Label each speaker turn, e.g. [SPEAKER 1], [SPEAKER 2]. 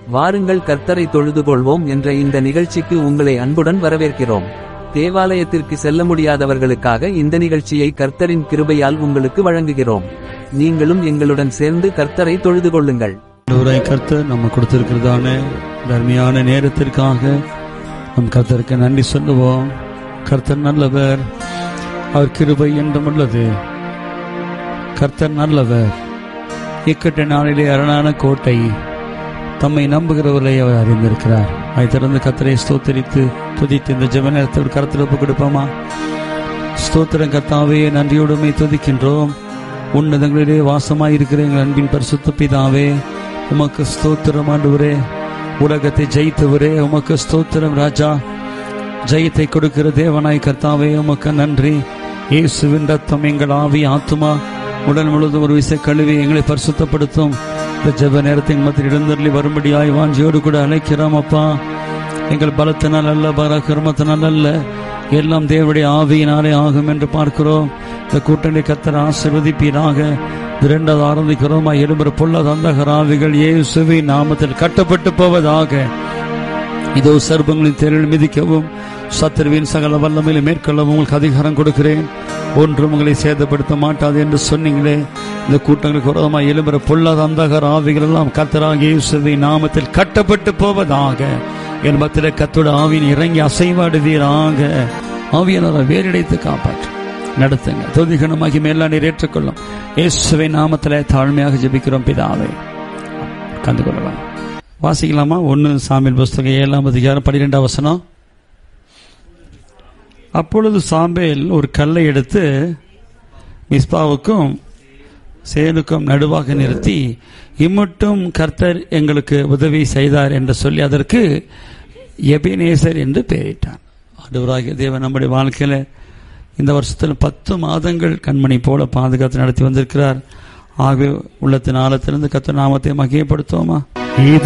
[SPEAKER 1] வாருங்கள் கர்த்தரை தொழுது கொள்வோம் என்ற இந்த நிகழ்ச்சிக்கு உங்களை அன்புடன் வரவேற்கிறோம் தேவாலயத்திற்கு செல்ல முடியாதவர்களுக்காக இந்த நிகழ்ச்சியை கர்த்தரின் கிருபையால் உங்களுக்கு வழங்குகிறோம் நீங்களும் எங்களுடன் சேர்ந்து கர்த்தரை தொழுது கொள்ளுங்கள்
[SPEAKER 2] ஆண்டவராய் கர்த்தர் நம்ம கொடுத்திருக்கிறதான இந்த அருமையான நேரத்திற்காக நம் கர்த்தருக்கு நன்றி சொல்லுவோம் கர்த்தர் நல்லவர் அவர் கிருபை என்றும் உள்ளது கர்த்தர் நல்லவர் இக்கட்ட நாளிலே அரணான கோட்டை தம்மை நம்புகிறவர்களை அவர் அறிந்திருக்கிறார் அதை திறந்து கர்த்தரை ஸ்தோத்தரித்து துதித்து இந்த ஜெப நேரத்தில் கருத்தில் ஒப்பு கொடுப்போமா ஸ்தோத்திரம் கர்த்தாவே நன்றியோடுமை துதிக்கின்றோம் உன்னதங்களிலே வாசமாயிருக்கிற எங்கள் அன்பின் பரிசுத்த பிதாவே உமக்கு ஸ்தோத்திரம் ஆண்டவரே உலகத்தை ஜெயித்தவரே உமக்கு ஸ்தோத்திரம் ராஜா ஜெயத்தை கொடுக்கிற தேவனாய் கர்த்தாவே உமக்கு நன்றி இயேசுவின் ரத்தம் எங்கள் ஆவி ஆத்துமா உடல் முழுவதும் ஒரு விசை கழுவி எங்களை பரிசுத்தப்படுத்தும் இந்த ஜெப நேரத்தின் மத்தியில் இடந்தருளி வரும்படியாய் வாஞ்சியோடு கூட அழைக்கிறோம் அப்பா எங்கள் பலத்தினால் அல்ல பராக்கிரமத்தினால் அல்ல எல்லாம் தேவனுடைய ஆவியினாலே ஆகும் என்று பார்க்கிறோம் இந்த கூட்டணி கத்தர் ஆசிர்வதிப்பீராக இரண்டாவது ஆரம்பிக்கிறோமா எழும்புற பொல்லாத அந்தகர ஆவிகள் இயேசுவின் நாமத்தில் கட்டப்பட்டு போவதாக இதோ சர்பங்களின் தேரில் மிதிக்கவும் சத்துருவின் சகல வல்லமையில மேற்கொள்ளவும் உங்களுக்கு அதிகாரம் கொடுக்கிறேன் ஒன்றும் உங்களை சேதப்படுத்த மாட்டாது என்று சொன்னீங்களே இந்த கூட்டங்களுக்கு விரோதமாக எழும்புற பொல்லாத அந்தகர ஆவிகள் எல்லாம் கத்தராக இயேசுவின் நாமத்தில் கட்டப்பட்டு போவதாக என் மத்தில கத்தோட ஆவியின் இறங்கி அசைவாடுவீராக ஆவியனரை வேறிடைத்து காப்பாற்று நடத்துங்க தொதிகணமாகி மேலாம் நீர் ஏற்றுக்கொள்ளும் இயேசுவை நாமத்தில் தாழ்மையாக ஜெபிக்கிறோம் பிதாவே கண்டு கொள்ளலாம் வாசிக்கலாமா ஒன்று சாமியல் புஸ்தகம் ஏழாம் அதிகாரம் பன்னிரெண்டாம் வசனம் அப்பொழுது சாம்பேல் ஒரு கல்லை எடுத்து மிஸ்பாவுக்கும் சேனுக்கும் நடுவாக நிறுத்தி இம்மட்டும் கர்த்தர் எங்களுக்கு உதவி செய்தார் என்று சொல்லி அதற்கு எபினேசர் என்று பெயரிட்டார் ஆண்டவராகிய தேவன் நம்முடைய வாழ்க்கையில் இந்த வருஷத்தில் பத்து மாதங்கள் கண்மணி போல பாதுகாத்து நடத்தி வந்திருக்கிறார் ஆகவே உள்ளத்தின் ஆழத்திலிருந்து கத்த நாமத்தை மகிமைப்படுத்துவோமா இது